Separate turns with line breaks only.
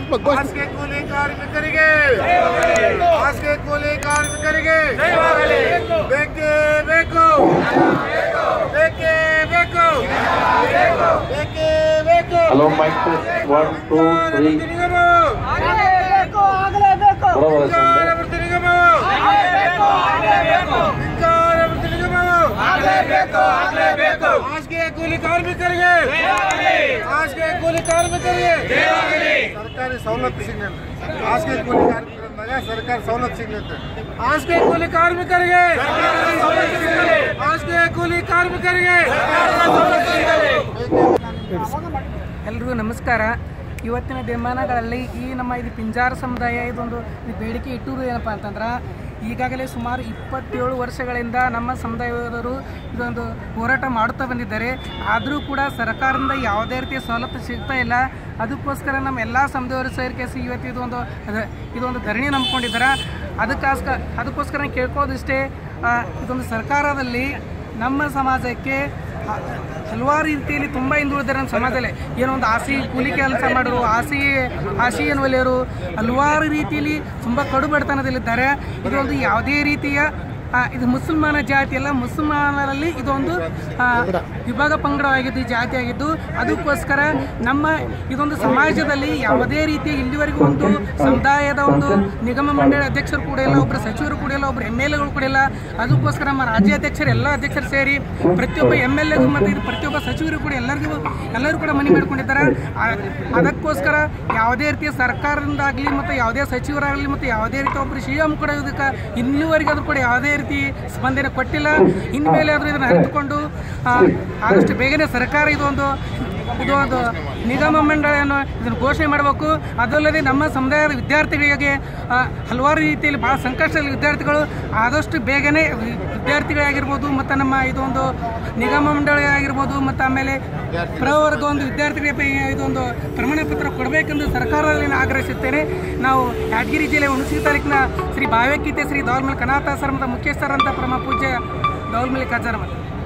ಹಾಸಿಗೆ ಕೂಲಿ ಕಾರ್ಮಿಕರಿಗೆ ಹಾಸಿಗೆ ಕೂಲಿ ಕಾರ್ಮಿಕರಿಗೆ ಬೇಕೇ ಬೇಕು ಬೇಕೇ ಬೇಕು ಬೇಕೇ ಬೇಕು
hello mic one two three
ನಿಗಮ
ಆಗಲೇಬೇಕು ಆಗಲೇಬೇಕು
ಬರೋಬರ
ಸರ್ಕಾರವೃತ್ತಿ ನಿಗಮ ಸರ್ಕಾರವೃತ್ತಿ ನಿಗಮ
ಆಗಲೇಬೇಕು ಆಗಲೇಬೇಕು
ಹಾಸಿಗೆ ಕೂಲಿ ಕಾರ್ಮಿಕರಿಗೆ ಹಾಸಿಗೆ ಕೂಲಿ ಕಾರ್ಮಿಕರಿಗೆ ಸರ್ಕಾರಿ ಸವಲತ್ತು ಸಿಗ್ಲಿಲ್ಲ ಹಾಸಿಗೆ ಕೂಲಿ ಕಾರ್ಮಿಕರಂದಾಗ ಸರ್ಕಾರ ಸವಲತ್ತು ಸಿಗ್ಲಿಲ್ಲ ಹಾಸಿಗೆ ಕೂಲಿ ಕಾರ್ಮಿಕರಿಗೆ ಹಾಸಿಗೆ ಕೂಲಿ ಕಾರ್ಮಿಕರಿಗೆ
ಎಲ್ರಿಗೂ ನಮಸ್ಕಾರ ಇವತ್ತಿನ ದಿನಮಾನಗಳಲ್ಲಿ ಈ ನಮ್ಮ ಇದು ಪಿಂಜಾರ ಸಮುದಾಯ ಇದೊಂದು ಇದು ಬೇಡಿಕೆ ಇಟ್ಟರು ಏನಪ್ಪ ಅಂತಂದ್ರೆ ಈಗಾಗಲೇ ಸುಮಾರು ಇಪ್ಪತ್ತೇಳು ವರ್ಷಗಳಿಂದ ನಮ್ಮ ಸಮುದಾಯದವರು ಇದೊಂದು ಹೋರಾಟ ಮಾಡುತ್ತಾ ಬಂದಿದ್ದಾರೆ ಆದರೂ ಕೂಡ ಸರ್ಕಾರದಿಂದ ಯಾವುದೇ ರೀತಿಯ ಸವಲತ್ತು ಸಿಗ್ತಾ ಇಲ್ಲ ಅದಕ್ಕೋಸ್ಕರ ನಮ್ಮ ಎಲ್ಲ ಸಮುದಾಯವರು ಸೇರಿಕೆಸಿ ಇವತ್ತು ಇದೊಂದು ಅದ- ಇದೊಂದು ಧರಣಿ ನಂಬ್ಕೊಂಡಿದ್ದಾರೆ ಅದಕ್ಕೋಸ್ಕರ ಅದಕ್ಕೋಸ್ಕರ ನಾನು ಕೇಳ್ಕೋದಿಷ್ಟೇ ಆ, ಇದೊಂದು ಸರ್ಕಾರದಲ್ಲಿ ನಮ್ಮ ಸಮಾಜಕ್ಕೆ ಹ- ಹಲವಾರು ರೀತಿಯಲ್ಲಿ ತುಂಬ ಹಿಂದುಳಿದಾರೆ ನಮ್ಮ ಸಮಾಜದಲ್ಲಿ ಏನೋ ಒಂದು ಆಸಿ ಕೂಲಿ ಕೆಲಸ ಮಾಡೋರು ಆಸಿ ಆಸಿ ಏನು ಒಲೆಯರು ಹಲವಾರು ರೀತಿಯಲ್ಲಿ ತುಂಬ ಕಡು ಬಡತನದಲ್ಲಿದ್ದಾರೆ ಇದೊಂದು ಯಾವುದೇ ರೀತಿಯ ಆ, ಇದು ಮುಸಲ್ಮಾನ ಜಾತಿ ಅಲ್ಲ ಮುಸಲ್ಮಾನರಲ್ಲಿ ಇದೊಂದು ಆ, ವಿಭಾಗ ಪಂಗಡವಾಗಿದ್ದು ಈ ಜಾತಿ ಆಗಿದ್ದು ಅದಕ್ಕೋಸ್ಕರ ನಮ್ಮ ಇದೊಂದು ಸಮಾಜದಲ್ಲಿ ಯಾವುದೇ ರೀತಿಯ ಇಲ್ಲಿವರೆಗೂ ಒಂದು ಸಮುದಾಯದ ಒಂದು ನಿಗಮ ಮಂಡಳಿ ಅಧ್ಯಕ್ಷರು ಕೂಡ ಇಲ್ಲ ಒಬ್ಬರು ಸಚಿವರು ಕೂಡ ಇಲ್ಲ ಒಬ್ಬರು ಎಮ್ ಎಲ್ ಎಗಳು ಕೂಡ ಇಲ್ಲ ಅದಕ್ಕೋಸ್ಕರ ನಮ್ಮ ರಾಜ್ಯಾಧ್ಯಕ್ಷರು ಎಲ್ಲ ಅಧ್ಯಕ್ಷರು ಸೇರಿ ಪ್ರತಿಯೊಬ್ಬ ಎಮ್ ಎಲ್ ಎಗೂ ಮತ್ತು ಇದು ಪ್ರತಿಯೊಬ್ಬ ಸಚಿವರು ಕೂಡ ಎಲ್ಲರಿಗೂ ಎಲ್ಲರೂ ಕೂಡ ಮನೆ ಮಾಡ್ಕೊಂಡಿದ್ದಾರೆ ಆ- ಅದಕ್ಕೋಸ್ಕರ ಯಾವುದೇ ರೀತಿಯ ಸರ್ಕಾರದಿಂದಾಗಲಿ ಮತ್ತು ಯಾವುದೇ ಸಚಿವರಾಗಲಿ ಮತ್ತು ಯಾವುದೇ ರೀತಿ ಒಬ್ಬರು ಸಿ ಎಂ ಕೂಡ ಇದಕ್ಕೆ ಇನ್ನೂವರೆಗೆ ಆದರೂ ಕೂಡ ಯಾವುದೇ ರೀತಿ ಸ್ಪಂದನೆ ಕೊಟ್ಟಿಲ್ಲ ಇನ್ಮೇಲೆ ಆದರೂ ಇದನ್ನು ಅರಿತುಕೊಂಡು ಆ, ಆದಷ್ಟು ಬೇಗನೆ ಸರ್ಕಾರ ಇದೊಂದು ಇದು ಒಂದು ನಿಗಮ ಮಂಡಳಿಯನ್ನು ಇದನ್ನು ಘೋಷಣೆ ಮಾಡಬೇಕು ಅದಲ್ಲದೆ ನಮ್ಮ ಸಮುದಾಯದ ವಿದ್ಯಾರ್ಥಿಗಳಿಗೆ ಆ, ಹಲವಾರು ರೀತಿಯಲ್ಲಿ ಭಾಳ ಸಂಕಷ್ಟದಲ್ಲಿ ವಿದ್ಯಾರ್ಥಿಗಳು ಆದಷ್ಟು ಬೇಗನೆ ವಿ- ವಿದ್ಯಾರ್ಥಿಗಳಾಗಿರ್ಬೋದು ಮತ್ತು ನಮ್ಮ ಇದೊಂದು ನಿಗಮ ಮಂಡಳಿ ಆಗಿರ್ಬೋದು ಮತ್ತು ಆಮೇಲೆ ಪ್ರವರ್ಗ ಒಂದು ವಿದ್ಯಾರ್ಥಿಗಳಿಗೆ ಪೈ- ಇದೊಂದು ಪ್ರಮಾಣ ಪತ್ರ ಕೊಡಬೇಕೆಂದು ಸರ್ಕಾರದಲ್ಲಿ ನಾನು ಆಗ್ರಹಿಸುತ್ತೇನೆ ನಾವು ಯಾದಗಿರಿ ಜಿಲ್ಲೆ ಹುಣಸಗಿ ತಾಲೂಕಿನ ಶ್ರೀ ಭಾವ್ಯಗೀತೆ ಶ್ರೀ ದೌಲ್ಮಲ್ ಕನಾಥ ಸರ್ ಮತ್ತು ಮುಖ್ಯಸ್ಥರಂತ ಪರಮ ಪೂಜ್ಯ ದೌಲ್ಮಲ್ಲಿ ಕಾಜಾರ ಮತ್ತು